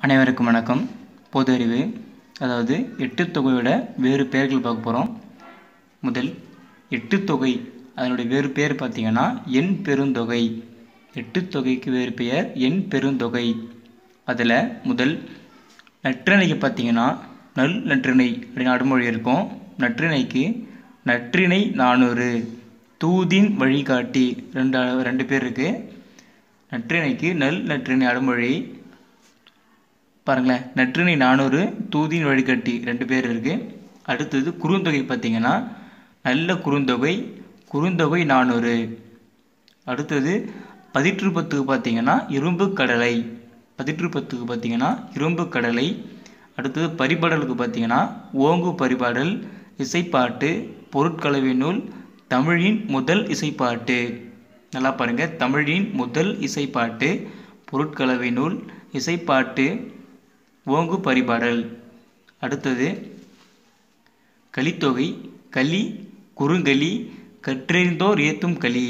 அனைவருக்கும் வணக்கம் பொது அறிவு அதாவது எட்டுத் தொகையோட வேறு பெயர்கள் பார்க்க போகிறோம் முதல் எட்டுத் தொகை அதனுடைய வேறு பெயர் பார்த்தீங்கன்னா எண் பெருந்தொகை எட்டுத் தொகைக்கு வேறு பெயர் எண் பெருந்தொகை அதில் முதல் நற்றிணைக்கு பார்த்தீங்கன்னா நல் நற்றிணை அப்படின்னு அடைமொழி இருக்கும் நற்றிணைக்கு நற்றிணை நானூறு தூதின் வழிகாட்டி ரெண்டு ரெண்டு பேர் இருக்குது நற்றிணைக்கு நல் நற்றிணை அடைமொழி பாருங்களேன் நற்றிணை நானூறு தூதின் வழிகாட்டி ரெண்டு பேர் இருக்குது அடுத்தது குறுந்தொகை பார்த்தீங்கன்னா நல்ல குறுந்தொகை குறுந்தொகை நானூறு அடுத்தது பதிற்று பத்துக்கு பார்த்தீங்கன்னா இரும்பு கடலை பதிற்று பத்துக்கு பார்த்தீங்கன்னா இரும்பு கடலை அடுத்தது பரிபாடலுக்கு பார்த்தீங்கன்னா ஓங்கு பரிபாடல் இசைப்பாட்டு பொருட்கலவை நூல் தமிழின் முதல் இசைப்பாட்டு நல்லா பாருங்கள் தமிழின் முதல் இசைப்பாட்டு பொருட்கலவை நூல் இசைப்பாட்டு ஓங்கு பரிபாடல் அடுத்தது கலித்தொகை களி குறுங்கலி கற்றறிந்தோர் ஏத்தும் களி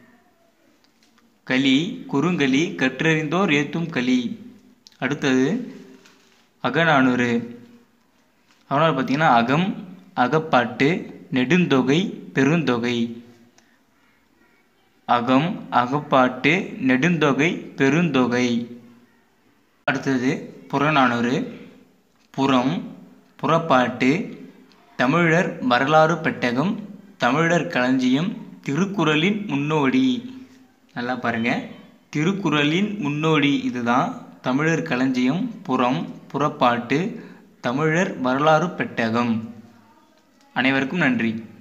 களி குறுங்கலி கற்றறிந்தோர் ஏத்தும் களி அடுத்தது அகநானூறு அவனால் பார்த்தீங்கன்னா அகம் அகப்பாட்டு நெடுந்தொகை பெருந்தொகை அகம் அகப்பாட்டு நெடுந்தொகை பெருந்தொகை அடுத்தது புறநானூறு புறம் புறப்பாட்டு தமிழர் வரலாறு பெட்டகம் தமிழர் களஞ்சியம் திருக்குறளின் முன்னோடி நல்லா பாருங்கள் திருக்குறளின் முன்னோடி இதுதான் தமிழர் களஞ்சியம் புறம் புறப்பாட்டு தமிழர் வரலாறு பெட்டகம் அனைவருக்கும் நன்றி